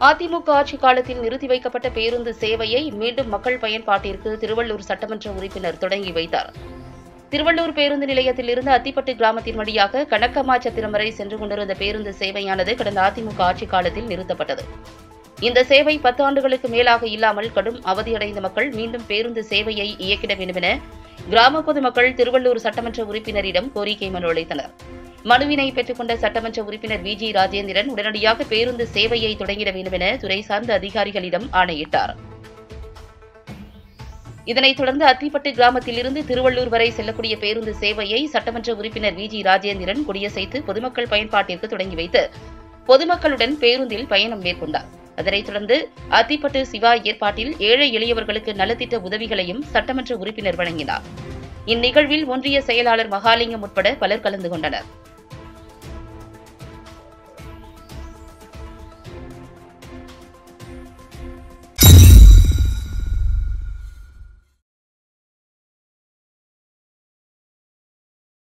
அதிமுக ஆட்சி காலத்தில் நிறுத்தி வைக்கப்பட்ட பேருந்து சேவையை மீண்டும் மக்கள் பயன்பாட்டிற்கு திருவள்ளூர் சட்டமன்ற உறுப்பினர் தொடங்கி வைத்தார் திருவள்ளூர் பேருந்து நிலையத்தில் இருந்து அத்திப்பட்டு கிராமத்தின் வழியாக கணக்கம்மாச்சத்திரம் வரை சென்று கொண்டிருந்த பேருந்து சேவையானது கடந்த அதிமுக ஆட்சி காலத்தில் நிறுத்தப்பட்டது இந்த சேவை பத்து ஆண்டுகளுக்கு மேலாக இல்லாமல் கடும் அவதியடைந்த மக்கள் மீண்டும் பேருந்து சேவையை இயக்கிட வேண்டுமென கிராம பொதுமக்கள் திருவள்ளூர் சட்டமன்ற உறுப்பினரிடம் கோரிக்கை மனு அளித்தனர் மனுவினை பெற்றுக்கொண்ட சட்டமன்ற உறுப்பினர் வி ஜி ராஜேந்திரன் உடனடியாக பேருந்து சேவையை தொடங்கிட வேண்டுமென துறை சார்ந்த அதிகாரிகளிடம் ஆணையிட்டார் இதனைத் தொடர்ந்து அத்திப்பட்டு கிராமத்தில் இருந்து திருவள்ளூர் வரை செல்லக்கூடிய பேருந்து சேவையை சட்டமன்ற உறுப்பினர் வி ஜி ராஜேந்திரன் கொடியசைத்து பொதுமக்கள் பயன்பாட்டிற்கு தொடங்கி வைத்து பொதுமக்களுடன் பேருந்தில் பயணம் மேற்கொண்டார் அதனைத் தொடர்ந்து அத்திப்பட்டு சிவா ஏற்பாட்டில் ஏழை எளியவர்களுக்கு நலத்திட்ட உதவிகளையும் சட்டமன்ற உறுப்பினர் வழங்கினார் இந்நிகழ்வில் ஒன்றிய செயலாளர் மகாலிங்கம் உட்பட பலர் கலந்து கொண்டனர்